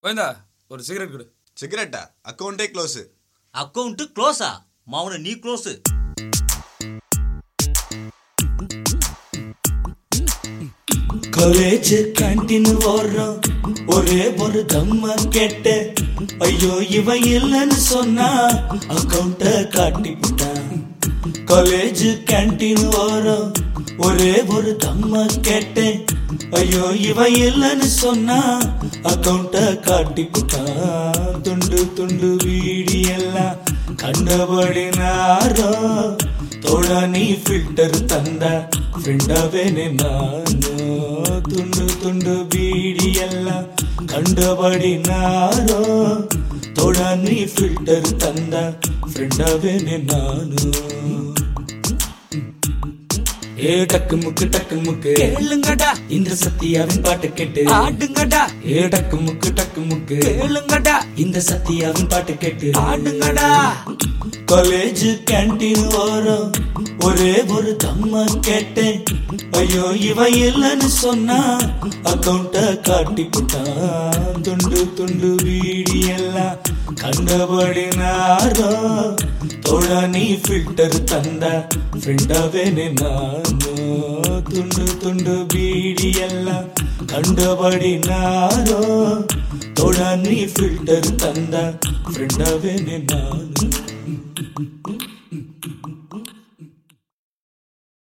கோயந்தா ஒரு சிகரெட் கொடு சிகரெட்டா அக்கௌண்டே close account க்ளோஸா மௌன நீ க்ளோஸ் காலேஜ் கேண்டீன் ஓடுறோம் ஒரே ஒரு தம்ம கேட்ட ஐயோ இவன் இல்லைன்னு சொன்னா அக்கௌண்ட காட்டி விட்டான் காலேஜ் கேண்டீன் ஓடுறோம் ஒரே ஒரு தம்ம கேட்டேன் ஐயோ இவன் இல்லைன்னு சொன்னா அக்கௌண்ட காட்டி விட்டான் துண்டு துண்டு வீடி எல்லாம் கண்டபடி நாரோ தோழா நீ ஃபில்டர் தந்த ஃப்ரெண்டாவே நானோ துண்டு துண்டு பீடி எல்லாம் கண்டபடி நாரோ தோழா நீ ஃபில்டர் தந்த ஃப்ரெண்டாவே நானு ஏ டக்கு முக்கு டக்கு முக்கு கேளுங்கடா இந்த சத்தியாவின் பாட்டு கேட்டு ஆடுங்கடா ஏ டக்கு முக்கு டக்கு முக்கு கேளுங்கடா இந்த சத்தியாவின் பாட்டு கேட்டு ஆடுங்கடா காலேஜ் கேண்டீன் ஓரம் ஒரே ஒரு தம்மா கேட்டேன் ஐயோ இவன் இல்லைன்னு சொன்னா அக்கௌண்ட காட்டி போட்டான் துண்டு துண்டு வீடி எல்லாம் கண்டபடி நாரோ தோழா நீ ஃபில்டர் தந்த ஃப்ரெண்டாவே நானோ துண்டு துண்டு வீடி எல்லாம் கண்டபடி நாரோ தோழா நீ ஃபில்டர் தந்த ஃப்ரெண்டாவே நானு